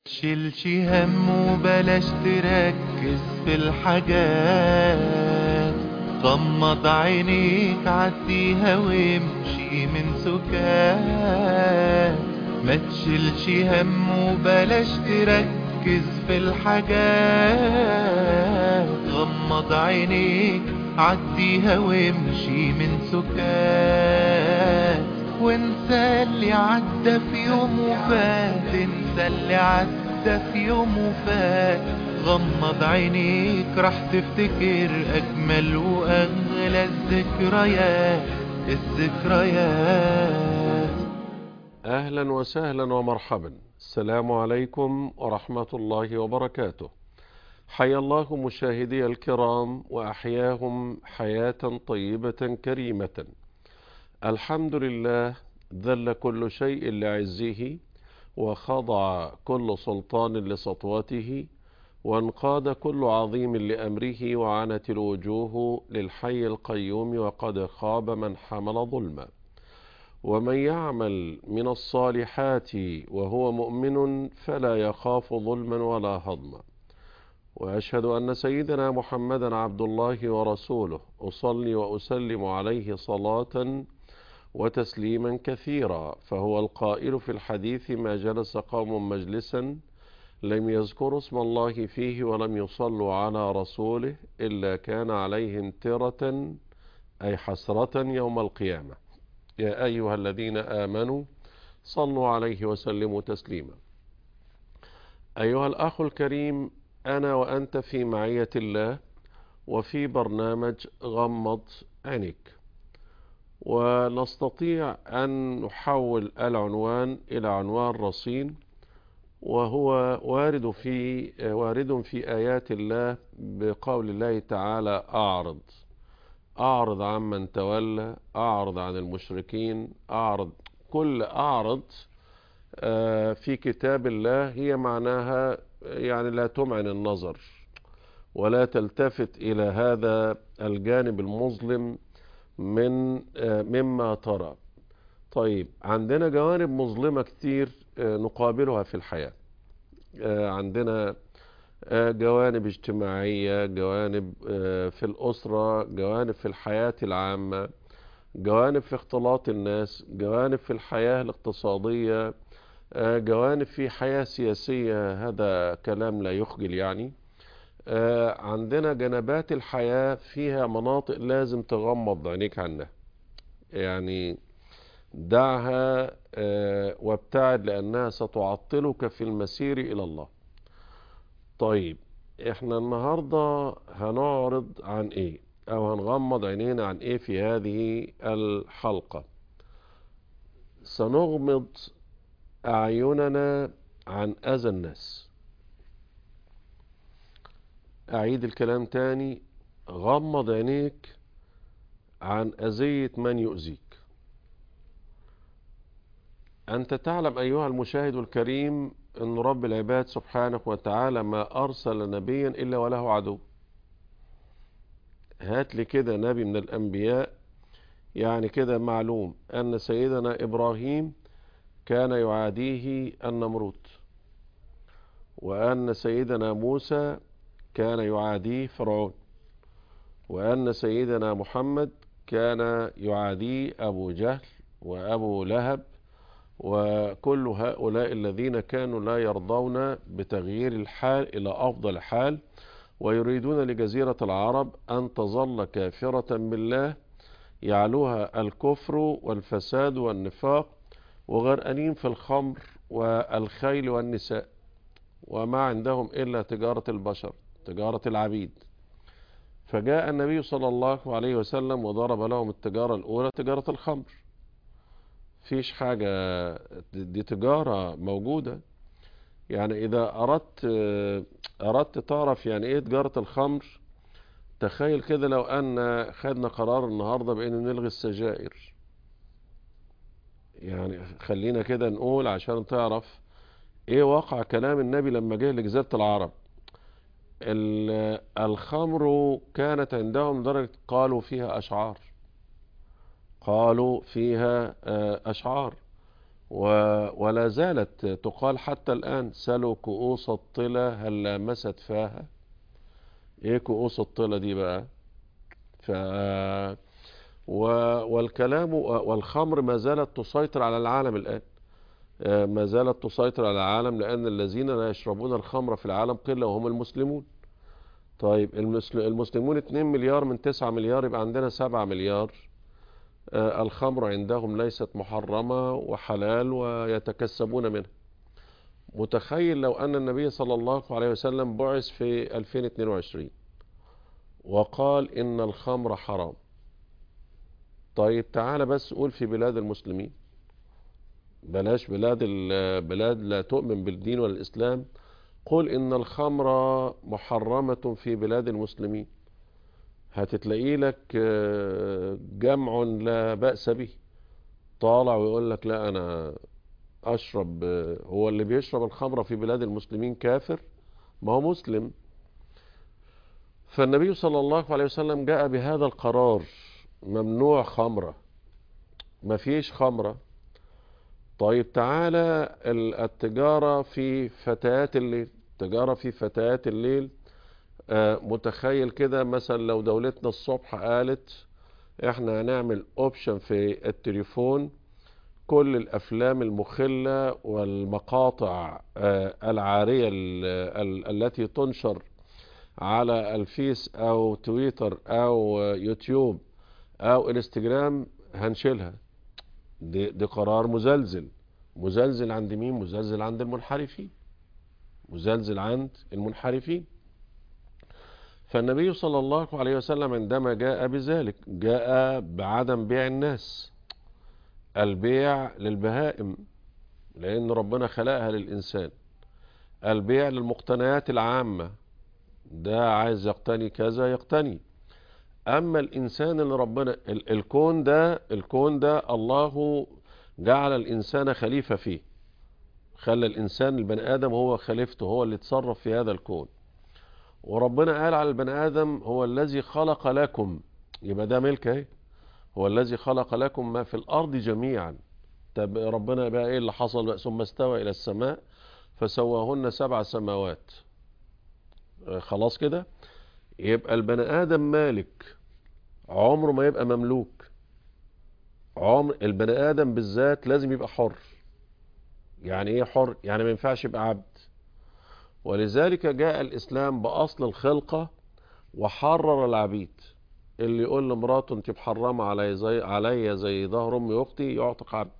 تشيلش هم وبلاش تركز في الحاجات غمض عينيك عديها وامشي من سكات ما تشيلش هم وبلاش تركز في الحاجات غمض عينيك عديها وامشي من سكات وانسى اللي عدى في يوم وفات انسى اللي عدى في يوم وفات غمض عينيك راح تفتكر اجمل واغلى الذكريات الذكريات أهلا وسهلا ومرحبا السلام عليكم ورحمة الله وبركاته حيا الله مشاهدي الكرام وأحياهم حياة طيبة كريمة الحمد لله ذل كل شيء لعزه وخضع كل سلطان لسطوته وانقاد كل عظيم لأمره وعنت الوجوه للحي القيوم وقد خاب من حمل ظلما ومن يعمل من الصالحات وهو مؤمن فلا يخاف ظلما ولا هضما وأشهد أن سيدنا محمدا عبد الله ورسوله أصلي وأسلم عليه صلاة وتسليما كثيرا فهو القائل في الحديث ما جلس قوم مجلسا لم يذكروا اسم الله فيه ولم يصلوا على رسوله إلا كان عليهم ترة أي حسرة يوم القيامة يا أيها الذين آمنوا صلوا عليه وسلموا تسليما أيها الأخ الكريم أنا وأنت في معية الله وفي برنامج غمض عينيك ونستطيع أن نحول العنوان إلى عنوان رصين وهو وارد في وارد في آيات الله بقول الله تعالى أعرض أعرض عمن تولى أعرض عن المشركين أعرض كل أعرض في كتاب الله هي معناها يعني لا تمعن النظر ولا تلتفت إلى هذا الجانب المظلم من مما ترى طيب عندنا جوانب مظلمة كتير نقابلها في الحياة عندنا جوانب اجتماعية جوانب في الأسرة جوانب في الحياة العامة جوانب في اختلاط الناس جوانب في الحياة الاقتصادية جوانب في حياة سياسية هذا كلام لا يخجل يعني عندنا جنبات الحياة فيها مناطق لازم تغمض عينيك عنها يعني دعها وابتعد لأنها ستعطلك في المسير إلى الله طيب احنا النهاردة هنعرض عن ايه او هنغمض عينينا عن ايه في هذه الحلقة سنغمض اعيننا عن اذى الناس اعيد الكلام تاني غمض عينيك عن اذية من يؤذيك انت تعلم ايها المشاهد الكريم ان رب العباد سبحانه وتعالى ما ارسل نبيا الا وله عدو هات لي كده نبي من الانبياء يعني كده معلوم ان سيدنا ابراهيم كان يعاديه النمرود وان سيدنا موسى كان يعاديه فرعون وان سيدنا محمد كان يعاديه ابو جهل وابو لهب وكل هؤلاء الذين كانوا لا يرضون بتغيير الحال إلى أفضل حال ويريدون لجزيرة العرب أن تظل كافرة بالله يعلوها الكفر والفساد والنفاق وغرقانين في الخمر والخيل والنساء وما عندهم إلا تجارة البشر تجارة العبيد فجاء النبي صلى الله عليه وسلم وضرب لهم التجارة الأولى تجارة الخمر فيش حاجة دي تجارة موجودة يعني إذا أردت أردت تعرف يعني إيه تجارة الخمر تخيل كده لو أن خدنا قرار النهاردة بأن نلغي السجائر يعني خلينا كده نقول عشان تعرف إيه واقع كلام النبي لما جه لجزيرة العرب الخمر كانت عندهم درجة قالوا فيها أشعار قالوا فيها أشعار و- ولا زالت تقال حتى الآن سلوا كؤوس الطلا هل لامست فاها ايه كؤوس الطلا دي بقى ف و... والكلام والخمر ما زالت تسيطر على العالم الآن آه، ما زالت تسيطر على العالم لأن الذين لا يشربون الخمر في العالم قلة وهم المسلمون طيب المسل- المسلمون 2 مليار من 9 مليار يبقى عندنا 7 مليار آه، الخمر عندهم ليست محرمة وحلال ويتكسبون منها متخيل لو أن النبي صلى الله عليه وسلم بعث في 2022 وقال إن الخمر حرام طيب تعالى بس قول في بلاد المسلمين بلاش بلاد البلاد لا تؤمن بالدين والإسلام قل إن الخمر محرمة في بلاد المسلمين هتتلاقي لك آه، جمع لا بأس به طالع ويقول لك لا أنا أشرب آه، هو اللي بيشرب الخمر في بلاد المسلمين كافر ما هو مسلم فالنبي صلى الله عليه وسلم جاء بهذا القرار ممنوع خمرة ما فيش خمرة طيب تعالى ال- التجارة في فتيات الليل التجارة في فتيات الليل آه، متخيل كده مثلا لو دولتنا الصبح قالت احنا هنعمل اوبشن في التليفون كل الافلام المخلة والمقاطع آه، العارية ال- ال- التي تنشر على الفيس او تويتر او يوتيوب او انستجرام هنشيلها دي, دي قرار مزلزل مزلزل عند مين مزلزل عند المنحرفين مزلزل عند المنحرفين فالنبي صلى الله عليه وسلم عندما جاء بذلك جاء بعدم بيع الناس البيع للبهائم لأن ربنا خلقها للإنسان البيع للمقتنيات العامة ده عايز يقتني كذا يقتني أما الإنسان اللي ربنا ال- الكون ده الكون ده الله جعل الإنسان خليفة فيه خلى الإنسان البني آدم هو خليفته هو اللي يتصرف في هذا الكون وربنا قال على البني آدم هو الذي خلق لكم يبقى ده ملك اهي هو الذي خلق لكم ما في الأرض جميعا طب ربنا بقى ايه اللي حصل بقى ثم استوى إلى السماء فسواهن سبع سماوات آه، خلاص كده يبقى البني آدم مالك عمره ما يبقى مملوك عمر البني آدم بالذات لازم يبقى حر يعني ايه حر يعني ما ينفعش يبقى عبد ولذلك جاء الإسلام بأصل الخلقة وحرر العبيد اللي يقول لمراته انت محرمة علي زي عليا زي ظهر امي اختي يعتق عبد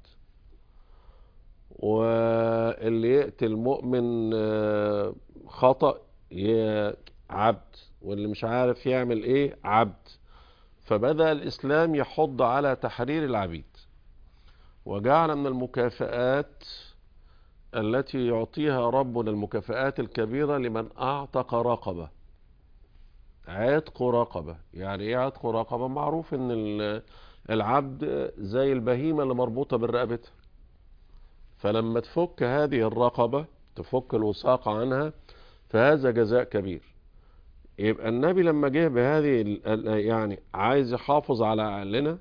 واللي يقتل مؤمن آه، خطأ ي- عبد واللي مش عارف يعمل ايه عبد فبدأ الإسلام يحض على تحرير العبيد وجعل من المكافآت التي يعطيها ربنا المكافآت الكبيرة لمن أعتق رقبة عتق رقبة يعني ايه عتق رقبة معروف ان ال- العبد زي البهيمة اللي مربوطة بالرقبتها فلما تفك هذه الرقبة تفك الوثاق عنها فهذا جزاء كبير يبقى النبي لما جه بهذه ال- ال- يعني عايز يحافظ على عقلنا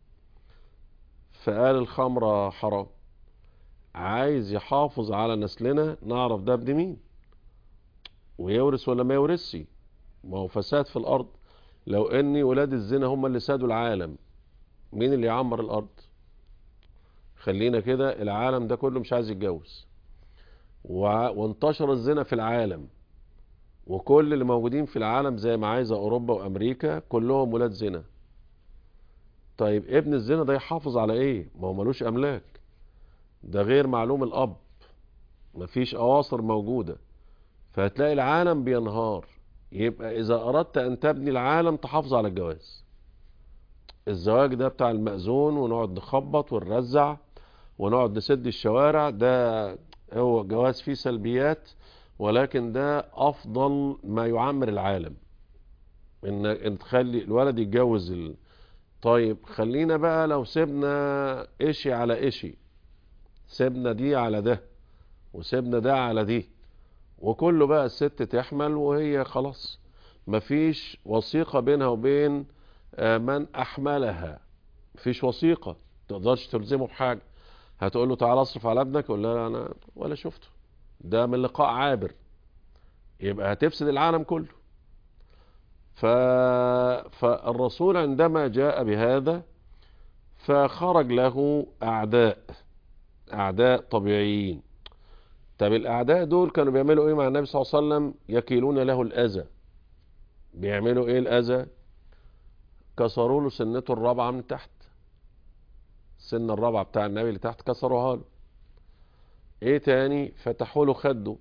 فقال الخمرة حرام عايز يحافظ على نسلنا نعرف ده ابن مين ويورث ولا ما يورثش ما هو فساد في الارض لو ان ولاد الزنا هم اللي سادوا العالم مين اللي يعمر الارض خلينا كده العالم ده كله مش عايز يتجوز وع- وانتشر الزنا في العالم وكل اللي موجودين في العالم زي ما عايزه اوروبا وامريكا كلهم ولاد زنا طيب ابن الزنا ده يحافظ على ايه ما هو ملوش املاك ده غير معلوم الاب مفيش اواصر موجوده فهتلاقي العالم بينهار يبقى اذا اردت ان تبني العالم تحافظ على الجواز الزواج ده بتاع المأذون ونقعد نخبط ونرزع ونقعد نسد الشوارع ده هو جواز فيه سلبيات ولكن ده افضل ما يعمر العالم ان ان تخلي الولد يتجوز ال... طيب خلينا بقى لو سيبنا اشي على اشي سيبنا دي على ده وسيبنا ده على دي وكله بقى الست تحمل وهي خلاص مفيش وثيقة بينها وبين آه، من أحملها مفيش وثيقة تقدرش تلزمه بحاجة هتقول له تعالى اصرف على ابنك يقول لا انا ولا شفته ده من لقاء عابر يبقى هتفسد العالم كله ف... فالرسول عندما جاء بهذا فخرج له اعداء اعداء طبيعيين طب الاعداء دول كانوا بيعملوا ايه مع النبي صلى الله عليه وسلم يكيلون له الاذى بيعملوا ايه الاذى كسروا له سنته الرابعه من تحت السن الرابعه بتاع النبي اللي تحت كسروها له ايه تاني فتحوا له خده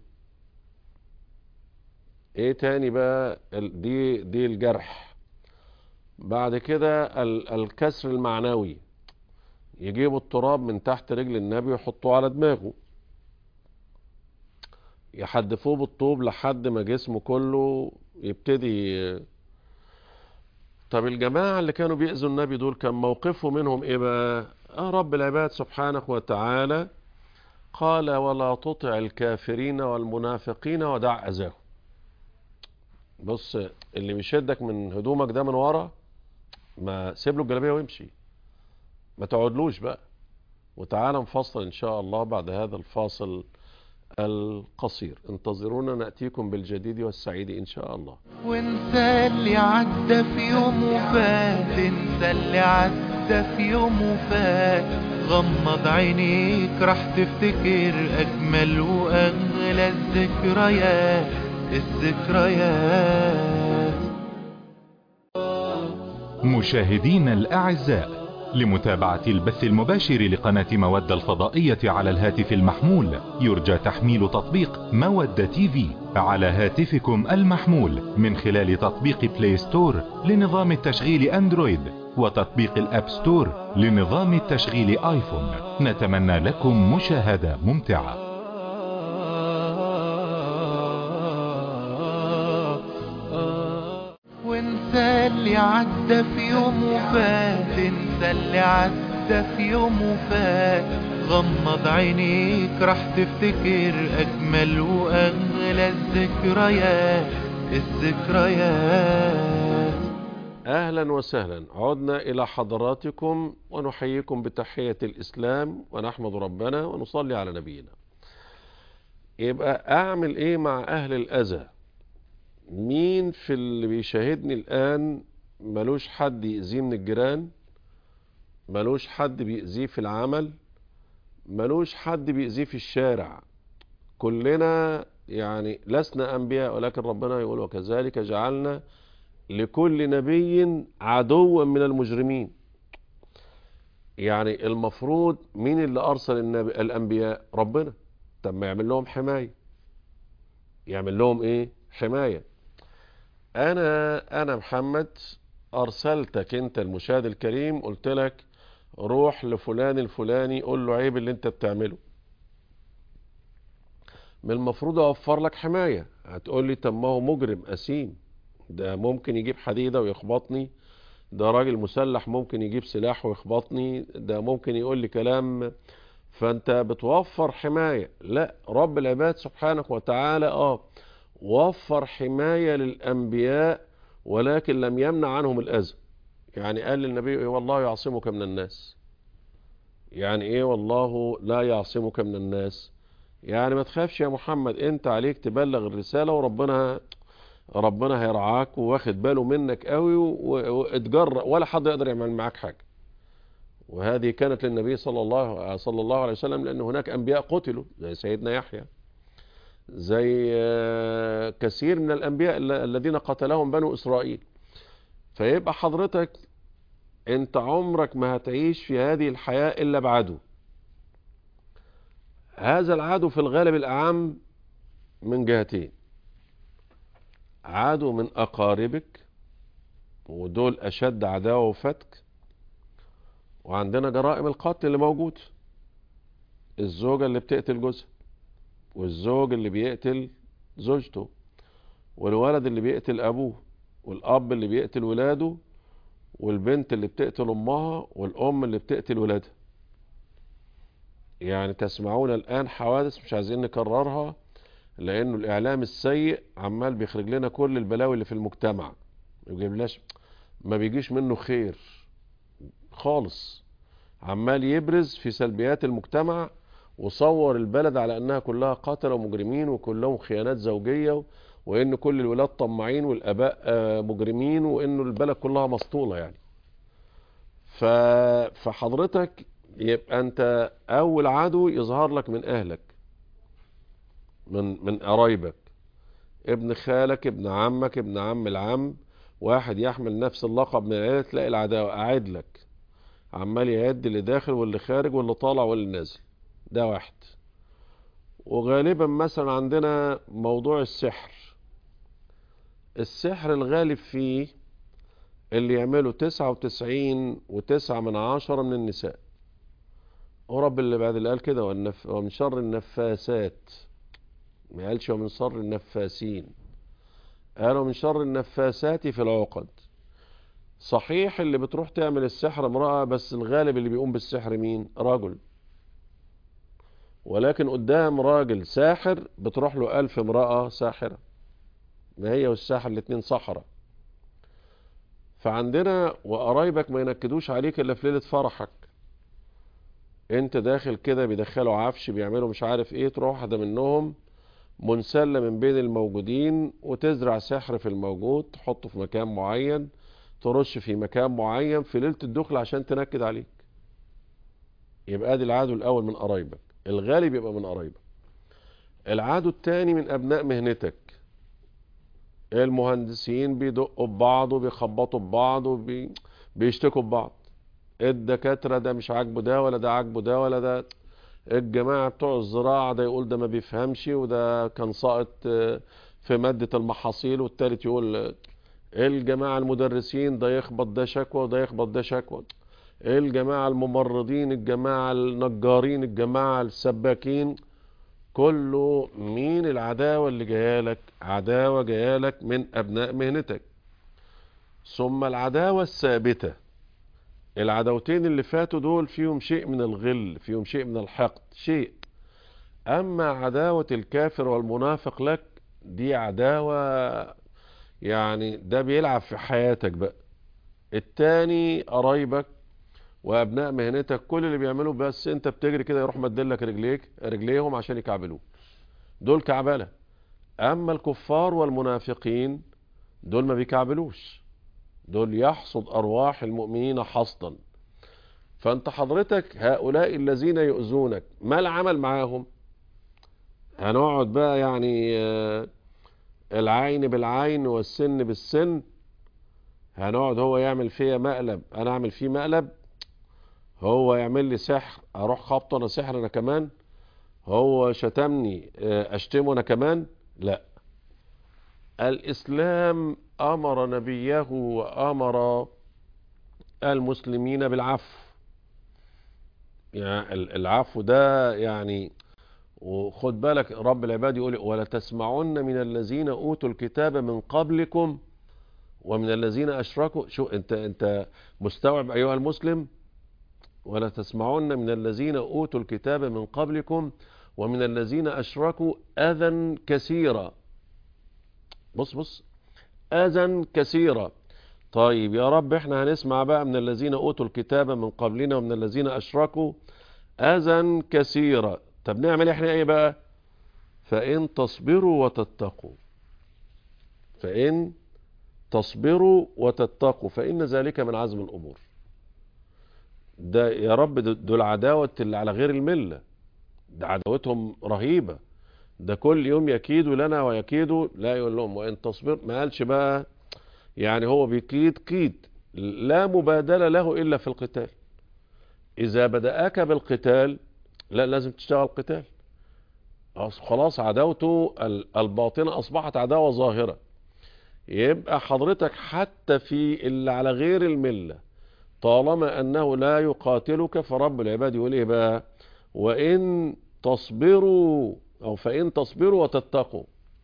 ايه تاني بقى ال- دي دي الجرح بعد كده ال- الكسر المعنوي يجيبوا التراب من تحت رجل النبي ويحطوه على دماغه يحدفوه بالطوب لحد ما جسمه كله يبتدي طب الجماعة اللي كانوا بيأذوا النبي دول كان موقفه منهم ايه بقى آه رب العباد سبحانه وتعالى قال ولا تطع الكافرين والمنافقين ودع أذاهم بص اللي بيشدك من هدومك ده من ورا ما سيب له الجلابيه ويمشي ما تقعدلوش بقى وتعالى نفصل ان شاء الله بعد هذا الفاصل القصير انتظرونا نأتيكم بالجديد والسعيد ان شاء الله وانسى اللي عدى في يوم وفات انسى اللي عدى في يوم وفات غمض عينيك راح تفتكر اجمل واغلى الذكريات الذكريات مشاهدينا الأعزاء لمتابعة البث المباشر لقناة مودة الفضائية على الهاتف المحمول يرجى تحميل تطبيق مودة تي في على هاتفكم المحمول من خلال تطبيق بلاي ستور لنظام التشغيل أندرويد وتطبيق الأب ستور لنظام التشغيل آيفون نتمنى لكم مشاهدة ممتعة وانسى اللي عدى في يوم وفات انسى اللي عدى في يوم وفات غمض عينيك راح تفتكر اجمل واغلى الذكريات الذكريات اهلا وسهلا عدنا الى حضراتكم ونحييكم بتحية الاسلام ونحمد ربنا ونصلي على نبينا يبقى اعمل ايه مع اهل الاذى مين في اللي بيشاهدني الان ملوش حد يأذيه من الجيران ملوش حد بيأذيه في العمل ملوش حد بيأذيه في الشارع كلنا يعني لسنا انبياء ولكن ربنا يقول وكذلك جعلنا لكل نبي عدوا من المجرمين يعني المفروض مين اللي ارسل النبي الانبياء ربنا طب ما يعمل لهم حمايه يعمل لهم ايه حمايه انا انا محمد ارسلتك انت المشاهد الكريم قلت لك روح لفلان الفلاني قول له عيب اللي انت بتعمله من المفروض اوفر لك حمايه هتقول لي طب ما هو مجرم اسيم ده ممكن يجيب حديده ويخبطني ده راجل مسلح ممكن يجيب سلاح ويخبطني ده ممكن يقول لي كلام فانت بتوفر حمايه لا رب العباد سبحانه وتعالى اه وفر حمايه للانبياء ولكن لم يمنع عنهم الاذى يعني قال للنبي إيه والله يعصمك من الناس يعني ايه والله لا يعصمك من الناس يعني ما تخافش يا محمد انت عليك تبلغ الرساله وربنا ربنا هيرعاك وواخد باله منك قوي واتجرأ ولا حد يقدر يعمل معاك حاجه وهذه كانت للنبي صلى الله صلى الله عليه وسلم لان هناك انبياء قتلوا زي سيدنا يحيى زي كثير من الانبياء الذين قتلهم بنو اسرائيل فيبقى حضرتك انت عمرك ما هتعيش في هذه الحياة الا بعدو هذا العدو في الغالب الاعم من جهتين عدو من اقاربك ودول اشد عداوة وفتك وعندنا جرائم القتل اللي موجود الزوجة اللي بتقتل جوزها والزوج اللي بيقتل زوجته والولد اللي بيقتل ابوه والاب اللي بيقتل ولاده والبنت اللي بتقتل امها والام اللي بتقتل ولادها يعني تسمعون الان حوادث مش عايزين نكررها لانه الاعلام السيء عمال بيخرج لنا كل البلاوي اللي في المجتمع ما بيجيبلاش ما بيجيش منه خير خالص عمال يبرز في سلبيات المجتمع وصور البلد على انها كلها قتلة ومجرمين وكلهم خيانات زوجية وان كل الولاد طماعين والاباء آه، مجرمين وانه البلد كلها مسطولة يعني ف... فحضرتك يبقى انت اول عدو يظهر لك من اهلك من من قرايبك ابن خالك ابن عمك ابن عم العم واحد يحمل نفس اللقب من العيلة تلاقي العداوة قاعد لك عمال يعد اللي داخل واللي خارج واللي طالع واللي نازل ده واحد وغالبا مثلا عندنا موضوع السحر السحر الغالب فيه اللي يعمله تسعة وتسعين وتسعة من عشرة من النساء ورب اللي بعد اللي قال كده والنف... ومن شر النفاسات ما قالش ومن شر النفاسين قالوا من شر النفاسات في العقد صحيح اللي بتروح تعمل السحر امرأة بس الغالب اللي بيقوم بالسحر مين رجل ولكن قدام راجل ساحر بتروح له ألف امرأة ساحرة ما هي والساحر الاتنين سحرة فعندنا وقرايبك ما ينكدوش عليك الا في ليلة فرحك انت داخل كده بيدخلوا عفش بيعملوا مش عارف ايه تروح واحدة منهم منسلة من بين الموجودين وتزرع سحر في الموجود تحطه في مكان معين ترش في مكان معين في ليلة الدخل عشان تنكد عليك يبقى ادي العدو الاول من قرايبك الغالب يبقى من قرايبك العدو التاني من ابناء مهنتك المهندسين بيدقوا ببعض وبيخبطوا ببعض وبيشتكوا ببعض الدكاترة ده مش عاجبه ده ولا ده عاجبه ده ولا ده الجماعة بتوع الزراعة ده يقول ده ما بيفهمش وده كان ساقط في مادة المحاصيل والتالت يقول الجماعة المدرسين ده يخبط ده شكوى وده يخبط ده شكوى الجماعة الممرضين الجماعة النجارين الجماعة السباكين كله مين العداوة اللي جايالك عداوة جايالك من أبناء مهنتك ثم العداوة الثابتة العداوتين اللي فاتوا دول فيهم شيء من الغل فيهم شيء من الحقد شيء أما عداوة الكافر والمنافق لك دي عداوة يعني ده بيلعب في حياتك بقى التاني قرايبك وابناء مهنتك كل اللي بيعملوه بس انت بتجري كده يروح مدلك رجليك رجليهم عشان يكعبلوك دول كعبله اما الكفار والمنافقين دول ما بيكعبلوش دول يحصد ارواح المؤمنين حصدا فانت حضرتك هؤلاء الذين يؤذونك ما العمل معاهم هنقعد بقى يعني العين بالعين والسن بالسن هنقعد هو يعمل فيا مقلب انا اعمل فيه مقلب هو يعمل لي سحر اروح خبطه انا سحر انا كمان هو شتمني اشتمه انا كمان لا الاسلام امر نبيه وامر المسلمين بالعفو يعني العفو ده يعني وخد بالك رب العباد يقول ولا تسمعن من الذين اوتوا الكتاب من قبلكم ومن الذين اشركوا شو انت انت مستوعب ايها المسلم ولا تسمعن من الذين اوتوا الكتاب من قبلكم ومن الذين اشركوا اذى كثيرا بص بص اذى كثيرا طيب يا رب احنا هنسمع بقى من الذين اوتوا الكتاب من قبلنا ومن الذين اشركوا اذى كثيرا طب نعمل احنا ايه بقى فان تصبروا وتتقوا فان تصبروا وتتقوا فان ذلك من عزم الامور ده يا رب دول عداوة اللي على غير الملة ده عداوتهم رهيبة ده كل يوم يكيدوا لنا ويكيدوا لا يقول لهم وإن تصبر ما قالش بقى يعني هو بيكيد كيد لا مبادلة له إلا في القتال إذا بدأك بالقتال لا لازم تشتغل قتال خلاص عداوته الباطنة أصبحت عداوة ظاهرة يبقى حضرتك حتى في اللي على غير المله طالما أنه لا يقاتلك فرب العباد يقول إيه بقى وإن تصبروا أو فإن تصبروا وتتقوا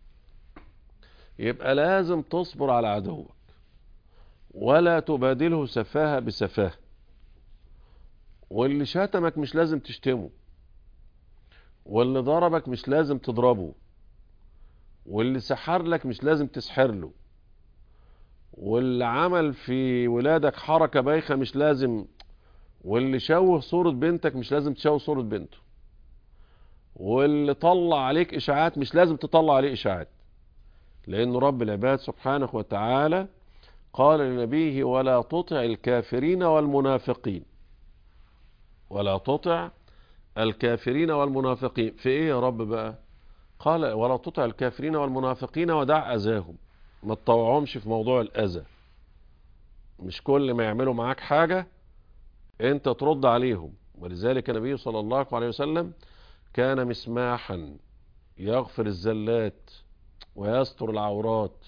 يبقى لازم تصبر على عدوك ولا تبادله سفاهة بسفاهة واللي شتمك مش لازم تشتمه واللي ضربك مش لازم تضربه واللي سحر لك مش لازم تسحر له واللي عمل في ولادك حركة بايخة مش لازم واللي شوه صورة بنتك مش لازم تشوه صورة بنته واللي طلع عليك اشاعات مش لازم تطلع عليه اشاعات لان رب العباد سبحانه وتعالى قال لنبيه ولا تطع الكافرين والمنافقين ولا تطع الكافرين والمنافقين في ايه يا رب بقى قال ولا تطع الكافرين والمنافقين ودع اذاهم ما تطوعهمش في موضوع الاذى مش كل ما يعملوا معاك حاجة انت ترد عليهم ولذلك النبي صلى الله عليه وسلم كان مسماحا يغفر الزلات ويستر العورات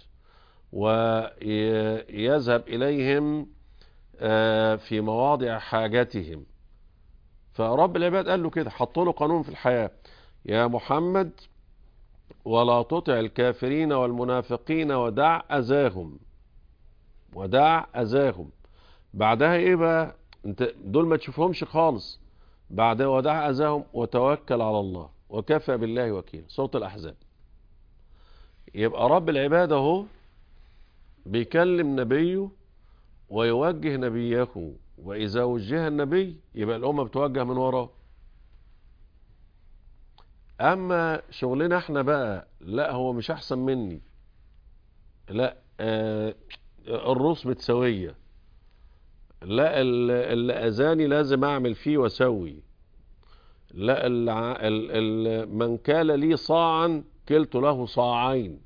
ويذهب إليهم في مواضع حاجتهم فرب العباد قال له كده حط له قانون في الحياة يا محمد ولا تطع الكافرين والمنافقين ودع أذاهم ودع أذاهم بعدها ايه بقى انت دول ما تشوفهمش خالص بعدها ودع أذاهم وتوكل على الله وكفى بالله وكيل صوت الأحزاب يبقى رب العباد اهو بيكلم نبيه ويوجه نبيه وإذا وجه النبي يبقى الأمة بتوجه من وراه أما شغلنا احنا بقى لا هو مش أحسن مني لا آه الروس متساوية لا اللي أذاني لازم أعمل فيه وأسوي لا ال ال من كان لي صاعا كلت له صاعين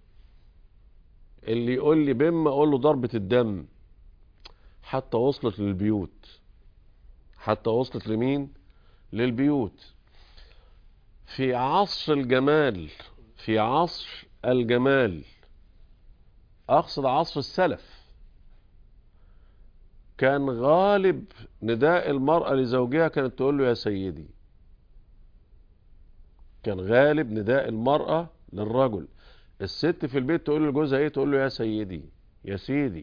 اللي يقول لي بم اقول له ضربة الدم حتى وصلت للبيوت حتى وصلت لمين للبيوت في عصر الجمال في عصر الجمال اقصد عصر السلف كان غالب نداء المرأة لزوجها كانت تقول له يا سيدي كان غالب نداء المرأة للرجل الست في البيت تقول لجوزها ايه تقول له يا سيدي يا سيدي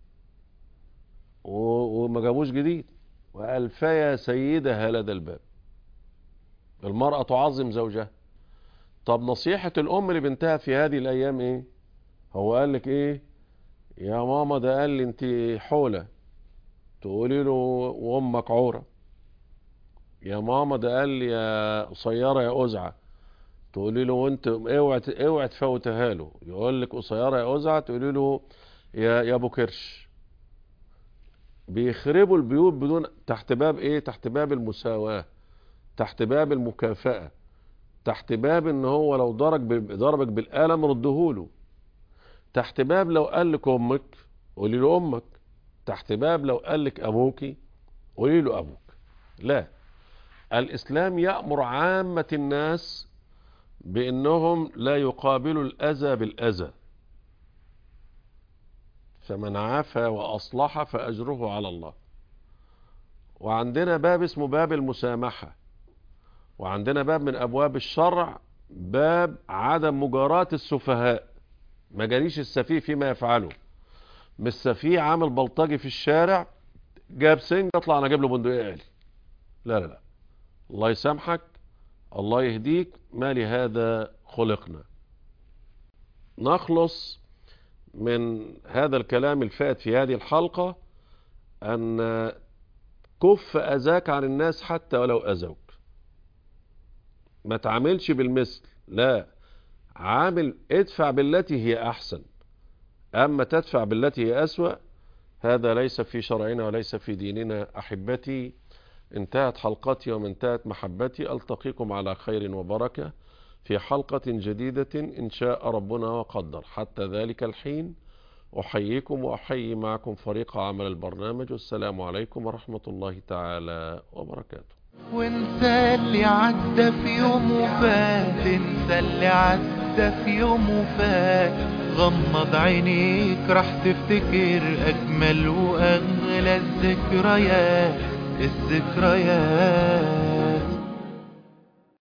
وما جابوش جديد وألفيا سيدها لدى الباب المرأة تعظم زوجها طب نصيحة الأم لبنتها في هذه الأيام ايه هو قال لك ايه يا ماما ده قال لي انت حولة تقولي له وامك عورة يا ماما ده قال لي يا قصيرة يا أزعة تقولي له وانت اوعى اوعى تفوتها له يقول لك قصيرة يا أزعة تقولي له يا يا ابو كرش بيخربوا البيوت بدون تحت باب ايه تحت باب المساواة تحت باب المكافأة تحت باب ان هو لو ضرب ضربك بالقلم ردهوله تحت باب لو قال لك امك قولي له امك تحت باب لو قال لك ابوكي قولي له ابوك لا الاسلام يأمر عامة الناس بانهم لا يقابلوا الاذى بالاذى فمن عافى واصلح فاجره على الله وعندنا باب اسمه باب المسامحة وعندنا باب من ابواب الشرع باب عدم مجاراة السفهاء ما جاليش السفيه فيما يفعله مش سفيه عامل بلطجي في الشارع جاب سنج اطلع انا اجيب له بندقية آلي لا لا لا الله يسامحك الله يهديك ما لهذا خلقنا نخلص من هذا الكلام الفات في هذه الحلقة أن كف أذاك عن الناس حتى ولو أذوك ما تعاملش بالمثل لا عامل ادفع بالتي هي أحسن أما تدفع بالتي هي أسوأ هذا ليس في شرعنا وليس في ديننا أحبتي انتهت حلقتي وانتهت محبتي ألتقيكم على خير وبركة في حلقة جديدة إن شاء ربنا وقدر حتى ذلك الحين أحييكم وأحيي معكم فريق عمل البرنامج والسلام عليكم ورحمة الله تعالى وبركاته وانسى اللي عدى في يوم وفات انسى اللي عدى في يوم وفات غمض عينيك راح تفتكر أجمل وأغلى الذكريات الذكريات